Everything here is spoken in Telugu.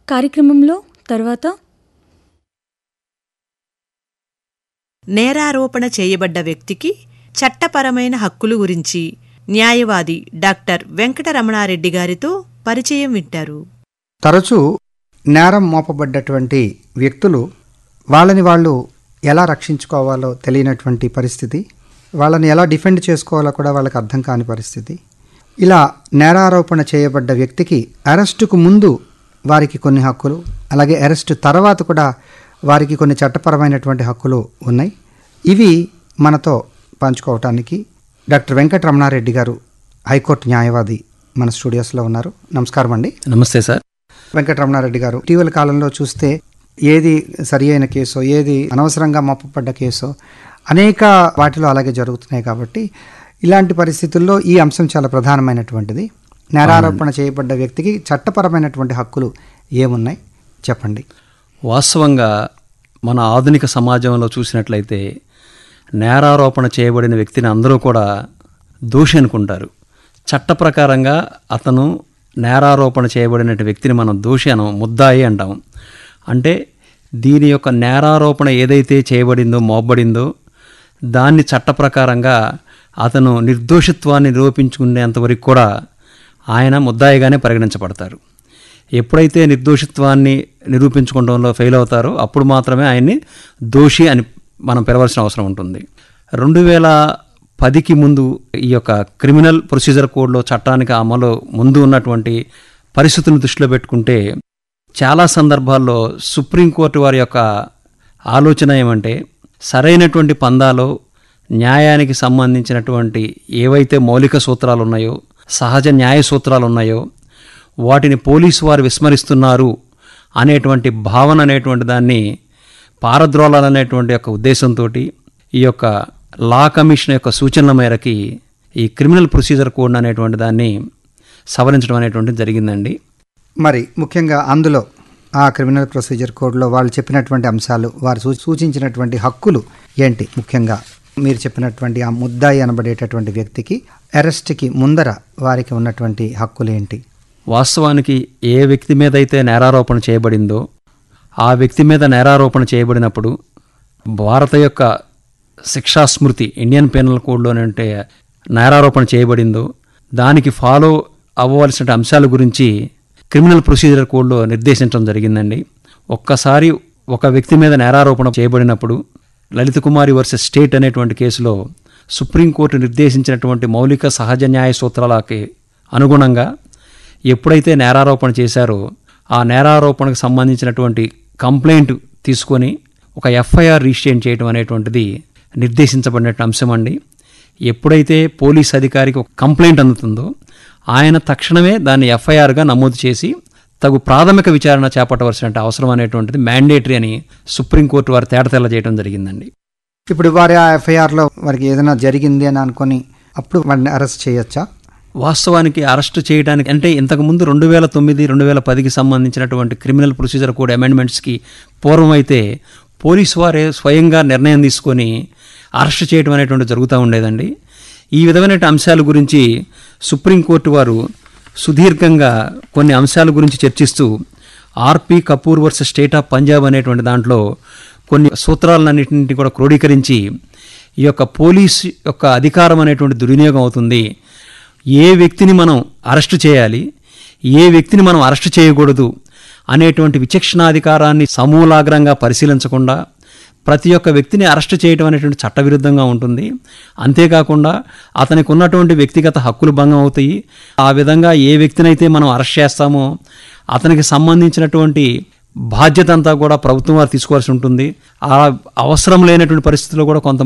కార్యక్రమంలో తర్వాత నేరారోపణ చేయబడ్డ వ్యక్తికి చట్టపరమైన హక్కులు గురించి న్యాయవాది డాక్టర్ వెంకటరమణారెడ్డి గారితో పరిచయం వింటారు తరచూ నేరం మోపబడ్డటువంటి వ్యక్తులు వాళ్ళని వాళ్ళు ఎలా రక్షించుకోవాలో తెలియనటువంటి పరిస్థితి వాళ్ళని ఎలా డిఫెండ్ చేసుకోవాలో కూడా వాళ్ళకి అర్థం కాని పరిస్థితి ఇలా నేరారోపణ చేయబడ్డ వ్యక్తికి అరెస్టుకు ముందు వారికి కొన్ని హక్కులు అలాగే అరెస్టు తర్వాత కూడా వారికి కొన్ని చట్టపరమైనటువంటి హక్కులు ఉన్నాయి ఇవి మనతో పంచుకోవటానికి డాక్టర్ వెంకటరమణారెడ్డి గారు హైకోర్టు న్యాయవాది మన స్టూడియోస్లో ఉన్నారు నమస్కారం అండి నమస్తే సార్ వెంకటరమణారెడ్డి గారు ఇటీవల కాలంలో చూస్తే ఏది సరి అయిన కేసో ఏది అనవసరంగా మోపబడ్డ కేసో అనేక వాటిలో అలాగే జరుగుతున్నాయి కాబట్టి ఇలాంటి పరిస్థితుల్లో ఈ అంశం చాలా ప్రధానమైనటువంటిది నేరారోపణ చేయబడ్డ వ్యక్తికి చట్టపరమైనటువంటి హక్కులు ఏమున్నాయి చెప్పండి వాస్తవంగా మన ఆధునిక సమాజంలో చూసినట్లయితే నేరారోపణ చేయబడిన వ్యక్తిని అందరూ కూడా దోషి అనుకుంటారు చట్ట ప్రకారంగా అతను నేరారోపణ చేయబడిన వ్యక్తిని మనం దోషి అనం ముద్దాయి అంటాం అంటే దీని యొక్క నేరారోపణ ఏదైతే చేయబడిందో మోపబడిందో దాన్ని చట్ట ప్రకారంగా అతను నిర్దోషిత్వాన్ని నిరూపించుకునేంతవరకు కూడా ఆయన ముద్దాయిగానే పరిగణించబడతారు ఎప్పుడైతే నిర్దోషిత్వాన్ని నిరూపించుకోవడంలో ఫెయిల్ అవుతారో అప్పుడు మాత్రమే ఆయన్ని దోషి అని మనం పిలవాల్సిన అవసరం ఉంటుంది రెండు వేల పదికి ముందు ఈ యొక్క క్రిమినల్ ప్రొసీజర్ కోడ్లో చట్టానికి అమలు ముందు ఉన్నటువంటి పరిస్థితులను దృష్టిలో పెట్టుకుంటే చాలా సందర్భాల్లో సుప్రీంకోర్టు వారి యొక్క ఆలోచన ఏమంటే సరైనటువంటి పందాలో న్యాయానికి సంబంధించినటువంటి ఏవైతే మౌలిక సూత్రాలు ఉన్నాయో సహజ న్యాయ సూత్రాలు ఉన్నాయో వాటిని పోలీసు వారు విస్మరిస్తున్నారు అనేటువంటి భావన అనేటువంటి దాన్ని పారద్రోలాలనేటువంటి యొక్క ఉద్దేశంతో ఈ యొక్క లా కమిషన్ యొక్క సూచనల మేరకి ఈ క్రిమినల్ ప్రొసీజర్ కోడ్ అనేటువంటి దాన్ని సవరించడం అనేటువంటిది జరిగిందండి మరి ముఖ్యంగా అందులో ఆ క్రిమినల్ ప్రొసీజర్ కోడ్లో వాళ్ళు చెప్పినటువంటి అంశాలు వారు సూ- సూచించినటువంటి హక్కులు ఏంటి ముఖ్యంగా మీరు చెప్పినటువంటి ఆ ముద్దాయి అనబడేటటువంటి వ్యక్తికి అరెస్ట్కి ముందర వారికి ఉన్నటువంటి హక్కులు ఏంటి వాస్తవానికి ఏ వ్యక్తి మీద అయితే నేరారోపణ చేయబడిందో ఆ వ్యక్తి మీద నేరారోపణ చేయబడినప్పుడు భారత యొక్క శిక్షా స్మృతి ఇండియన్ పెనల్ కోడ్లోనంటే నేరారోపణ చేయబడిందో దానికి ఫాలో అవ్వవలసిన అంశాల గురించి క్రిమినల్ ప్రొసీజర్ కోడ్లో నిర్దేశించడం జరిగిందండి ఒక్కసారి ఒక వ్యక్తి మీద నేరారోపణ చేయబడినప్పుడు లలిత కుమారి వర్సెస్ స్టేట్ అనేటువంటి కేసులో సుప్రీంకోర్టు నిర్దేశించినటువంటి మౌలిక సహజ న్యాయ సూత్రాలకి అనుగుణంగా ఎప్పుడైతే నేరారోపణ చేశారో ఆ నేరారోపణకు సంబంధించినటువంటి కంప్లైంట్ తీసుకొని ఒక ఎఫ్ఐఆర్ రిజిస్ట్రేట్ చేయడం అనేటువంటిది నిర్దేశించబడిన అంశం అండి ఎప్పుడైతే పోలీస్ అధికారికి ఒక కంప్లైంట్ అందుతుందో ఆయన తక్షణమే దాన్ని ఎఫ్ఐఆర్గా నమోదు చేసి తగు ప్రాథమిక విచారణ చేపట్టవలసిన అవసరం అనేటువంటిది మ్యాండేటరీ అని సుప్రీంకోర్టు వారు తేటతెల్ల చేయడం జరిగిందండి ఇప్పుడు వారి ఆ ఎఫ్ఐఆర్లో వారికి ఏదైనా జరిగింది అని అనుకొని అప్పుడు వారిని అరెస్ట్ చేయొచ్చా వాస్తవానికి అరెస్ట్ చేయడానికి అంటే ఇంతకుముందు రెండు వేల తొమ్మిది రెండు వేల పదికి సంబంధించినటువంటి క్రిమినల్ ప్రొసీజర్ కోడ్ అమెండ్మెంట్స్కి పూర్వం అయితే పోలీసు వారే స్వయంగా నిర్ణయం తీసుకొని అరెస్ట్ చేయడం అనేటువంటి జరుగుతూ ఉండేదండి ఈ విధమైన అంశాల గురించి సుప్రీంకోర్టు వారు సుదీర్ఘంగా కొన్ని అంశాల గురించి చర్చిస్తూ R P Kapoor versus state of Punjab అనేటువంటి దాంట్లో కొన్ని సూత్రాలన్నింటినీ కూడా క్రోడీకరించి ఈ యొక్క పోలీస్ యొక్క అధికారం అనేటువంటి దుర్వినియోగం అవుతుంది ఏ వ్యక్తిని మనం అరెస్టు చేయాలి ఏ వ్యక్తిని మనం అరెస్టు చేయకూడదు అనేటువంటి విచక్షణాధికారాన్ని సమూలాగ్రంగా పరిశీలించకుండా ప్రతి ఒక్క వ్యక్తిని అరెస్టు చేయడం అనేటువంటి చట్టవిరుద్ధంగా ఉంటుంది అంతేకాకుండా అతనికి ఉన్నటువంటి వ్యక్తిగత హక్కులు భంగం అవుతాయి ఆ విధంగా ఏ వ్యక్తినైతే మనం అరెస్ట్ చేస్తామో అతనికి సంబంధించినటువంటి బాధ్యత అంతా కూడా ప్రభుత్వం వారు తీసుకోవాల్సి ఉంటుంది ఆ అవసరం లేనటువంటి పరిస్థితుల్లో కూడా కొంత